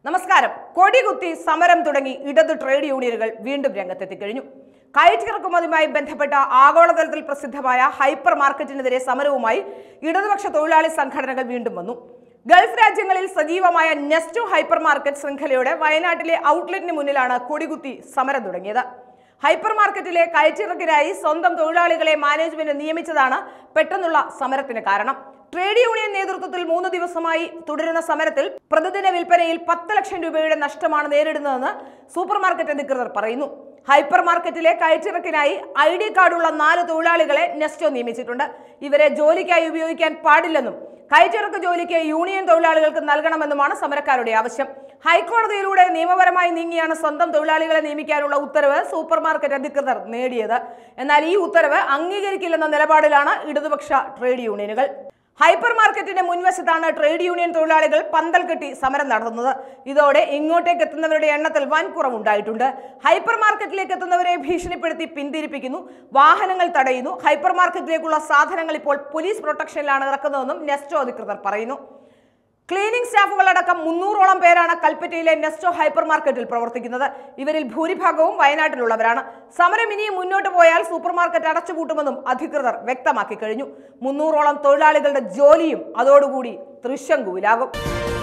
നമസ്കാരം കൊടികുത്തി സമരം തുടങ്ങി ഇടതു ട്രേഡ് യൂണിയനുകൾ വീണ്ടും രംഗത്തെത്തിക്കഴിഞ്ഞു കയറ്റിറക്കുമതിയുമായി ബന്ധപ്പെട്ട ആഗോളതലത്തിൽ പ്രസിദ്ധമായ ഹൈപ്പർ മാർക്കറ്റിനെതിരെ സമരവുമായി ഇടതുപക്ഷ തൊഴിലാളി സംഘടനകൾ വീണ്ടും വന്നു ഗൾഫ് രാജ്യങ്ങളിൽ സജീവമായ നെസ്റ്റോ ഹൈപ്പർ മാർക്കറ്റ് ശൃംഖലയുടെ വയനാട്ടിലെ ഔട്ട്ലെറ്റിന് മുന്നിലാണ് കൊടികുത്തി സമരം തുടങ്ങിയത് ഹൈപ്പർ മാർക്കറ്റിലെ കയറ്റിറക്കിനായി സ്വന്തം തൊഴിലാളികളെ മാനേജ്മെന്റ് നിയമിച്ചതാണ് പെട്ടെന്നുള്ള സമരത്തിന് കാരണം ട്രേഡ് യൂണിയൻ നേതൃത്വത്തിൽ മൂന്ന് ദിവസമായി തുടരുന്ന സമരത്തിൽ പ്രതിദിന വിൽപ്പനയിൽ പത്ത് ലക്ഷം രൂപയുടെ നഷ്ടമാണ് നേരിടുന്നതെന്ന് സൂപ്പർ മാർക്കറ്റ് അധികൃതർ പറയുന്നു ഹൈപ്പർ മാർക്കറ്റിലെ കയറ്റിറക്കിനായി ഐ ഡി കാർഡുള്ള നാല് തൊഴിലാളികളെ നെസ്റ്റോ നിയമിച്ചിട്ടുണ്ട് ഇവരെ ജോലിക്കായി ഉപയോഗിക്കാൻ പാടില്ലെന്നും കയറ്റിറക്ക് ജോലിക്ക് യൂണിയൻ തൊഴിലാളികൾക്ക് നൽകണമെന്നുമാണ് സമരക്കാരുടെ ആവശ്യം ഹൈക്കോടതിയിലൂടെ നിയമപരമായി നീങ്ങിയാണ് സ്വന്തം തൊഴിലാളികളെ നിയമിക്കാനുള്ള ഉത്തരവ് സൂപ്പർ മാർക്കറ്റ് അധികൃതർ നേടിയത് എന്നാൽ ഈ ഉത്തരവ് അംഗീകരിക്കില്ലെന്ന നിലപാടിലാണ് ഇടതുപക്ഷ ട്രേഡ് യൂണിയനുകൾ ഹൈപ്പർ മാർക്കറ്റിന്റെ മുൻവശത്താണ് ട്രേഡ് യൂണിയൻ തൊഴിലാളികൾ പന്തൽ കെട്ടി സമരം നടത്തുന്നത് ഇതോടെ ഇങ്ങോട്ടേക്ക് എത്തുന്നവരുടെ എണ്ണത്തിൽ വൻ കുറവുണ്ടായിട്ടുണ്ട് ഹൈപ്പർ മാർക്കറ്റിലേക്ക് എത്തുന്നവരെ ഭീഷണിപ്പെടുത്തി പിന്തിരിപ്പിക്കുന്നു വാഹനങ്ങൾ തടയുന്നു ഹൈപ്പർ മാർക്കറ്റിലേക്കുള്ള സാധനങ്ങൾ ഇപ്പോൾ പോലീസ് പ്രൊട്ടക്ഷനിലാണ് ഇറക്കുന്നതെന്നും നെസ്റ്റോ അധികൃതർ പറയുന്നു ക്ലീനിംഗ് സ്റ്റാഫുകളടക്കം മുന്നൂറോളം പേരാണ് കൽപ്പറ്റയിലെ നെസ്റ്റോ ഹൈപ്പർ മാർക്കറ്റിൽ പ്രവർത്തിക്കുന്നത് ഇവരിൽ ഭൂരിഭാഗവും വയനാട്ടിലുള്ളവരാണ് സമരം ഇനിയും മുന്നോട്ട് പോയാൽ സൂപ്പർ മാർക്കറ്റ് അടച്ചുപൂട്ടുമെന്നും അധികൃതർ വ്യക്തമാക്കി കഴിഞ്ഞു മുന്നൂറോളം തൊഴിലാളികളുടെ ജോലിയും അതോടുകൂടി തൃശങ്കുവിലാകും